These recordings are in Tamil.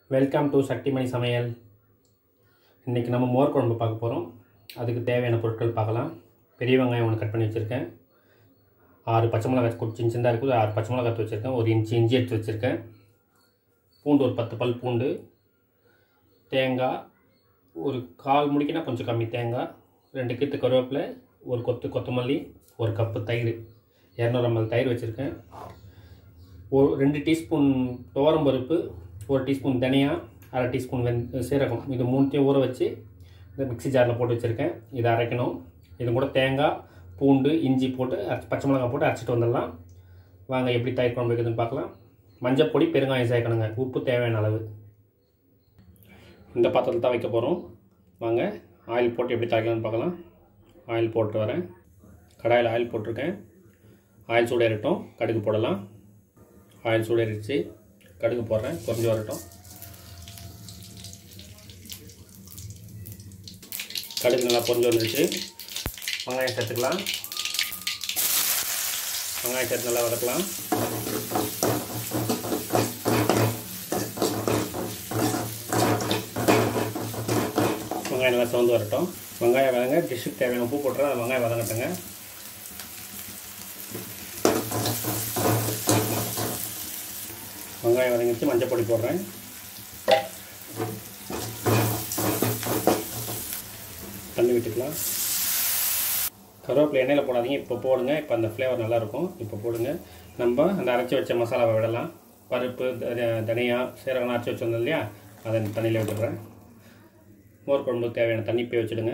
வெல்கம் டு சக்திமணி சமையல் இன்றைக்கி நம்ம மோர் குழம்பு பார்க்க போகிறோம் அதுக்கு தேவையான பொருட்கள் பார்க்கலாம் பெரிய வெங்காயம் ஒன்று கட் பண்ணி வச்சுருக்கேன் ஆறு பச்சை மிளகாய் கு- சின்ன சின்னதாக இருக்குது ஆறு பச்சை மிளகாய் எடுத்து வச்சுருக்கேன் ஒரு இன்ச்சு இஞ்சி எடுத்து வச்சுருக்கேன் பூண்டு ஒரு பத்து பல் பூண்டு தேங்காய் ஒரு கால் முடிக்கினா கொஞ்சம் கம்மி தேங்காய் ரெண்டு கீத்து கருவேப்பிலை ஒரு கொத்து கொத்தமல்லி ஒரு கப்பு தயிர் இரநூறு ml தயிர் வச்சுருக்கேன் ஒரு ரெண்டு டீஸ்பூன் துவரம் பருப்பு ஒரு டீஸ்பூன் தனியா அரை டீஸ்பூன் வெந் சீரகம் இது மூணுத்தையும் ஊற வச்சு இந்த மிக்ஸி ஜாரில் போட்டு வச்சுருக்கேன் இதை அரைக்கணும் இது கூட தேங்காய் பூண்டு இஞ்சி போட்டு அரைச்சி பச்சை மிளகாய் போட்டு அரைச்சிட்டு வந்துடலாம் வாங்க எப்படி தயிர் குழம்பு வைக்கிறதுன்னு பார்க்கலாம் மஞ்சள் பொடி பெருங்காயம் சேர்க்கணுங்க உப்பு தேவையான அளவு இந்த பாத்திரத்தில் தான் வைக்க போகிறோம் வாங்க ஆயில் போட்டு எப்படி தாய்க்கலாம்னு பார்க்கலாம் ஆயில் போட்டு வரேன் கடாயில் ஆயில் போட்டிருக்கேன் ஆயில் சூடேறட்டும் கடுகு போடலாம் ஆயில் சூடேறிடுச்சு கடுகு போடுறேன் குறைஞ்சி வரட்டும் கடுகு நல்லா பொரிஞ்சு வந்துருச்சு வெங்காயம் சேர்த்துக்கலாம் வெங்காயம் சேர்த்து நல்லா வதக்கலாம் வெங்காயம் நல்லா சவுந்து வரட்டும் வெங்காயம் வதங்க டிஷ்ஷுக்கு தேவையான உப்பு போட்டுறேன் அது வெங்காயம் வதங்கட்டுங்க வெங்காயம் வதங்கிச்சு மஞ்சள் பொடி போடுறேன் தண்ணி விட்டுக்கலாம் கருவேப்பிலை எண்ணெயில் போடாதீங்க இப்போ போடுங்க இப்போ அந்த ஃப்ளேவர் நல்லாயிருக்கும் இப்போ போடுங்க நம்ம அந்த அரைச்சி வச்ச மசாலாவை விடலாம் பருப்பு த- தனியா சீரகம் அரைச்சி வச்சிருந்தோம் இல்லையா அதை தண்ணியில் விட்டுடுறேன் மோர் குழம்புக்கு தேவையான தண்ணி போய் வச்சுடுங்க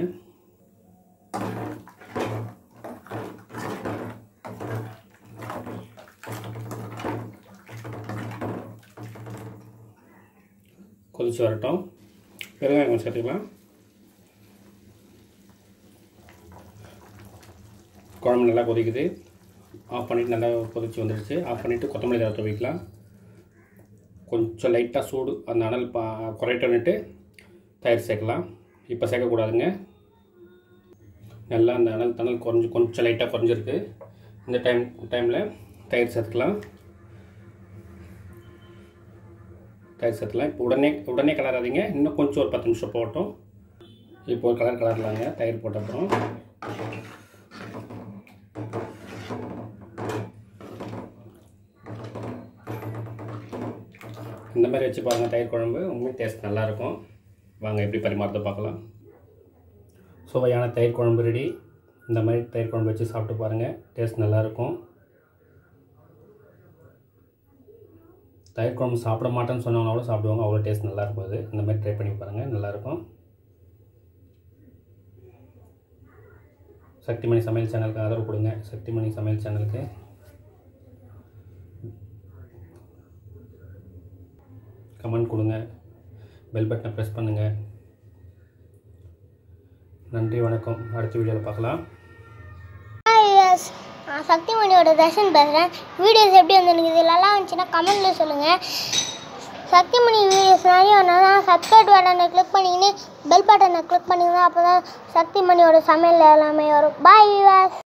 கொதிச்சு வரட்டும் பெருங்காயம் கொஞ்சம் சேர்த்துக்கலாம் குழம்பு நல்லா கொதிக்குது ஆஃப் பண்ணிவிட்டு நல்லா கொதிச்சு வந்துடுச்சு ஆஃப் பண்ணிவிட்டு கொத்தமல்லி தழை துவைக்கலாம் கொஞ்சம் லைட்டாக சூடு அந்த அனல் பா குறைட்டன்னுட்டு தயிர் சேர்க்கலாம் இப்போ சேர்க்கக்கூடாதுங்க நல்லா அந்த அனல் தணல் குறைஞ்சி கொஞ்சம் லைட்டாக குறைஞ்சிருக்கு இந்த டைம் டைமில் தயிர் சேர்த்துக்கலாம் தயிர் சேர்த்துலாம் இப்போ உடனே உடனே கலராதீங்க இன்னும் கொஞ்சம் ஒரு பத்து நிமிஷம் போட்டோம் இப்போ ஒரு கலர் கலரலாங்க தயிர் போட்ட அப்புறம் இந்த மாதிரி வச்சு பாருங்கள் தயிர் குழம்பு உண்மையும் டேஸ்ட் நல்லாயிருக்கும் வாங்க எப்படி பரிமாறதை பார்க்கலாம் சுவையான தயிர் குழம்பு ரெடி இந்த மாதிரி தயிர் குழம்பு வச்சு சாப்பிட்டு பாருங்கள் டேஸ்ட் நல்லாயிருக்கும் தயிர் குழம்பு சாப்பிட மாட்டேன்னு சொன்னவங்க கூட சாப்பிடுவாங்க அவ்வளோ டேஸ்ட் நல்லா இருக்கும் அது இந்த மாதிரி ட்ரை பண்ணி பாருங்கள் நல்லாயிருக்கும் சக்திமணி சமையல் சேனலுக்கு ஆதரவு கொடுங்க சக்திமணி சமையல் சேனலுக்கு கமெண்ட் கொடுங்க பெல் பட்டனை ப்ரெஸ் பண்ணுங்கள் நன்றி வணக்கம் அடுத்த வீடியோவில் பார்க்கலாம் எஸ் நான் சக்திமணியோட தர்ஷன் பேசுகிறேன் வீடியோஸ் எப்படி வந்துருக்கு இது நல்லா இருந்துச்சுன்னா கமெண்ட்டில் சொல்லுங்கள் சக்திமணி வீடியோஸ் நிறைய வேணும்னா சப்ஸ்கிரைப் பட்டனை கிளிக் பண்ணிக்கின்னு பெல் பட்டனை கிளிக் பண்ணிங்கன்னா அப்போ தான் சக்திமணியோட சமையல் எல்லாமே வரும் பாய் விவாஸ்